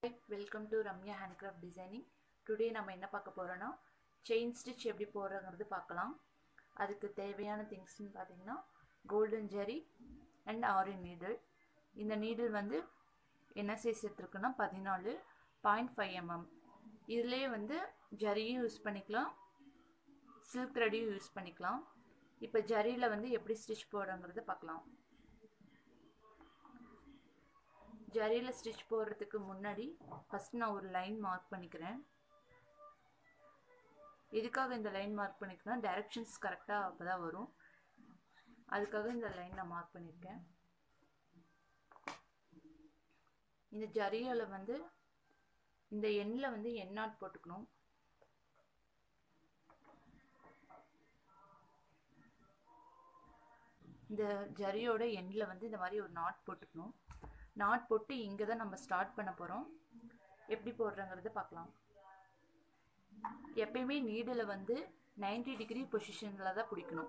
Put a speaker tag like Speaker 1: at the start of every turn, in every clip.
Speaker 1: welcome to Ramya handcraft designing today நம்ம என்ன பார்க்க போகிறோன்னா செயின் ஸ்டிச் எப்படி போடுறங்கிறது பார்க்கலாம் அதுக்கு தேவையான திங்ஸ்னு பார்த்தீங்கன்னா golden zari and aari needle இந்த நீடில் வந்து என்ன சைஸ் எடுத்துருக்குன்னா பதினாலு பாயிண்ட் ஃபைவ் எம்எம் இதுலேயே வந்து ஜரியும் யூஸ் பண்ணிக்கலாம் சில்க் த்ரெடையும் யூஸ் பண்ணிக்கலாம் இப்போ ஜரியில் வந்து எப்படி ஸ்டிச் போடுறங்கிறத பார்க்கலாம் ஜரியில் ஸ்டிச் போடுறதுக்கு முன்னாடி ஃபஸ்ட் நான் ஒரு லைன் மார்க் பண்ணிக்கிறேன் எதுக்காக இந்த லைன் மார்க் பண்ணிக்கிறேன் டைரக்ஷன்ஸ் கரெக்டாக அப்போ தான் வரும் அதுக்காக இந்த லைன் நான் மார்க் பண்ணியிருக்கேன் இந்த ஜரியில் வந்து இந்த எண்ணில் வந்து எண்ணாட் போட்டுக்கணும் இந்த ஜரியோட எண்டில் வந்து இந்த மாதிரி ஒரு நாட் போட்டுக்கணும் நாட் போட்டு இங்கே தான் நம்ம ஸ்டார்ட் பண்ண போகிறோம் எப்படி போடுறங்கிறத பார்க்கலாம் எப்பயுமே நீடில் வந்து நைன்டி டிகிரி பொசிஷனில் தான் பிடிக்கணும்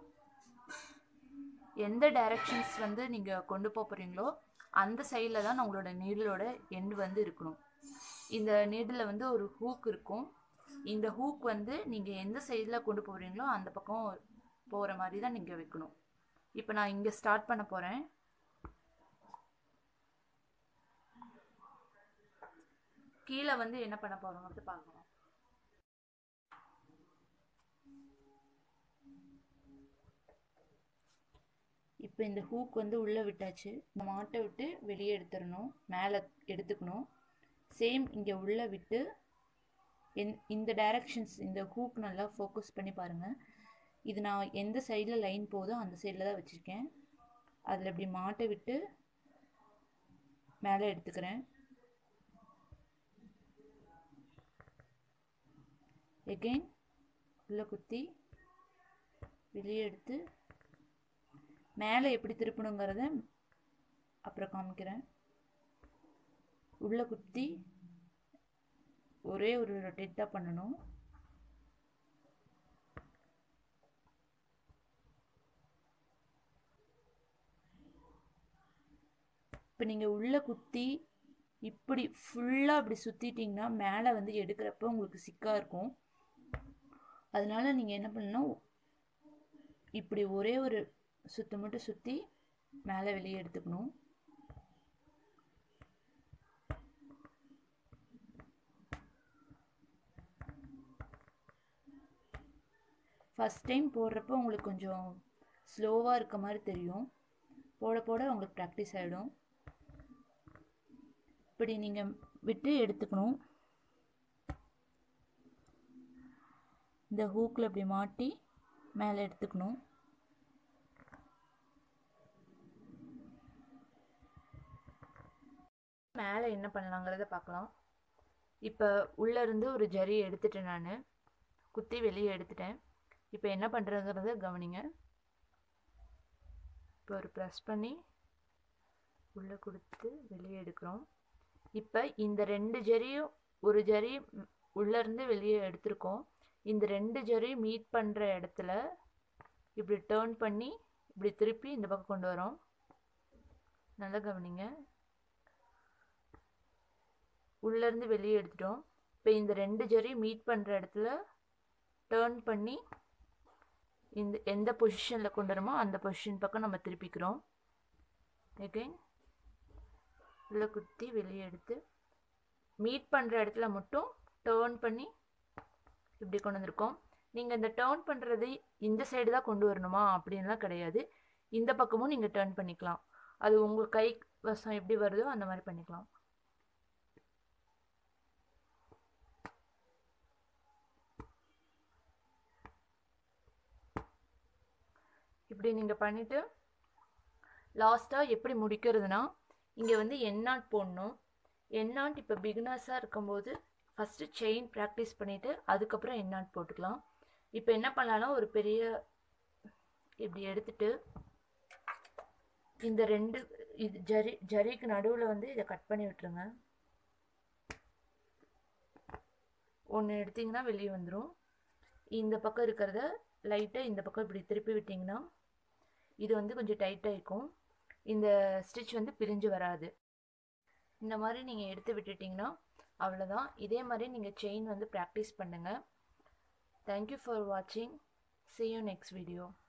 Speaker 1: எந்த டைரக்ஷன்ஸ் வந்து நீங்கள் கொண்டு போகிறீங்களோ அந்த சைடில் தான் உங்களோட நீடலோட எண்டு வந்து இருக்கணும் இந்த நீடில் வந்து ஒரு ஹூக் இருக்கும் இந்த ஹூக் வந்து நீங்கள் எந்த சைடில் கொண்டு போகிறீங்களோ அந்த பக்கம் போகிற மாதிரி தான் நீங்கள் வைக்கணும் இப்போ நான் இங்கே ஸ்டார்ட் பண்ண போகிறேன் கீழே வந்து என்ன பண்ண போகிறோங்கிறது பார்க்கலாம் இப்போ இந்த ஹூக் வந்து உள்ளே விட்டாச்சு இந்த மாட்டை விட்டு வெளியே எடுத்துடணும் மேலே எடுத்துக்கணும் சேம் இங்கே உள்ளே விட்டு என் இந்த டைரக்ஷன்ஸ் இந்த ஹூக் நல்லா ஃபோக்கஸ் பண்ணி பாருங்கள் இது நான் எந்த சைடில் லைன் போதோ அந்த சைடில் தான் வச்சுருக்கேன் அதில் இப்படி மாட்டை விட்டு மேலே எடுத்துக்கிறேன் எகெயின் உள்ளே குத்தி வெளியே எடுத்து மேலே எப்படி திருப்பணுங்கிறத அப்புறம் காமிக்கிறேன் உள்ளே குத்தி ஒரே ஒரு ரொட்டேட் தான் பண்ணணும் இப்போ நீங்கள் உள்ளே குத்தி இப்படி ஃபுல்லாக அப்படி சுற்றிட்டிங்கன்னா மேலே வந்து எடுக்கிறப்ப உங்களுக்கு சிக்காக இருக்கும் அதனால நீங்கள் என்ன பண்ணணும் இப்படி ஒரே ஒரு சுற்று மட்டும் சுற்றி மேலே வெளியே எடுத்துக்கணும் ஃபஸ்ட் டைம் போடுறப்போ உங்களுக்கு கொஞ்சம் ஸ்லோவாக இருக்க மாதிரி தெரியும் போட போட உங்களுக்கு ப்ராக்டிஸ் ஆகிடும் இப்படி நீங்கள் விட்டு எடுத்துக்கணும் இந்த ஹூக்கில் இப்படி மாட்டி மேலே எடுத்துக்கணும் மேலே என்ன பண்ணலாங்கிறத பார்க்கலாம் இப்போ உள்ளேருந்து ஒரு ஜரி எடுத்துட்டேன் நான் குத்தி வெளியே எடுத்துட்டேன் இப்போ என்ன பண்ணுறதுங்கிறத கவனிங்க இப்போ ஒரு ப்ரெஸ் பண்ணி உள்ளே கொடுத்து வெளியே எடுக்கிறோம் இப்போ இந்த ரெண்டு ஜரியும் ஒரு ஜரி உள்ளேருந்து வெளியே எடுத்திருக்கோம் இந்த ரெண்டு ஜரி மீட் பண்ணுற இடத்துல இப்படி டேர்ன் பண்ணி இப்படி திருப்பி இந்த பக்கம் கொண்டு வரோம் நல்லா கவனிங்க உள்ளேருந்து வெளியே எடுத்துட்டோம் இப்போ இந்த ரெண்டு ஜரி மீட் பண்ணுற இடத்துல டேர்ன் பண்ணி இந்த எந்த பொசிஷனில் கொண்டு வரோமோ அந்த பொசிஷன் பக்கம் நம்ம திருப்பிக்கிறோம் எகைன் உள்ளே குத்தி வெளியே எடுத்து மீட் பண்ணுற இடத்துல மட்டும் டேர்ன் பண்ணி இப்படி கொண்டு வந்திருக்கோம் நீங்கள் இந்த டேர்ன் பண்ணுறது இந்த சைடு தான் கொண்டு வரணுமா அப்படின்லாம் கிடையாது இந்த பக்கமும் நீங்கள் டேர்ன் பண்ணிக்கலாம் அது உங்கள் கை வசம் எப்படி வருதோ அந்த மாதிரி பண்ணிக்கலாம் இப்படி நீங்கள் பண்ணிவிட்டு லாஸ்ட்டாக எப்படி முடிக்கிறதுனா இங்கே வந்து எண்ணாட் போடணும் எண்ணாட் இப்போ பிகினர்ஸாக இருக்கும்போது ஃபஸ்ட்டு செயின் ப்ராக்டிஸ் பண்ணிவிட்டு அதுக்கப்புறம் எண்ணாட் போட்டுக்கலாம் இப்போ என்ன பண்ணலாம்னா ஒரு பெரிய இப்படி எடுத்துட்டு இந்த ரெண்டு இது ஜரி ஜரிக்கு நடுவில் வந்து இதை கட் பண்ணி விட்டுருங்க ஒன்று எடுத்திங்கன்னா வெளியே வந்துடும் இந்த பக்கம் இருக்கிறத லைட்டாக இந்த பக்கம் இப்படி திருப்பி விட்டிங்கன்னா இது வந்து கொஞ்சம் டைட்டாக இருக்கும் இந்த ஸ்டிச் வந்து பிரிஞ்சு வராது இந்த மாதிரி நீங்கள் எடுத்து விட்டுட்டிங்கன்னா அவ்வளோதான் இதே மாதிரி நீங்கள் செயின் வந்து ப்ராக்டிஸ் பண்ணுங்கள் தேங்க்யூ ஃபார் வாட்சிங் see you next video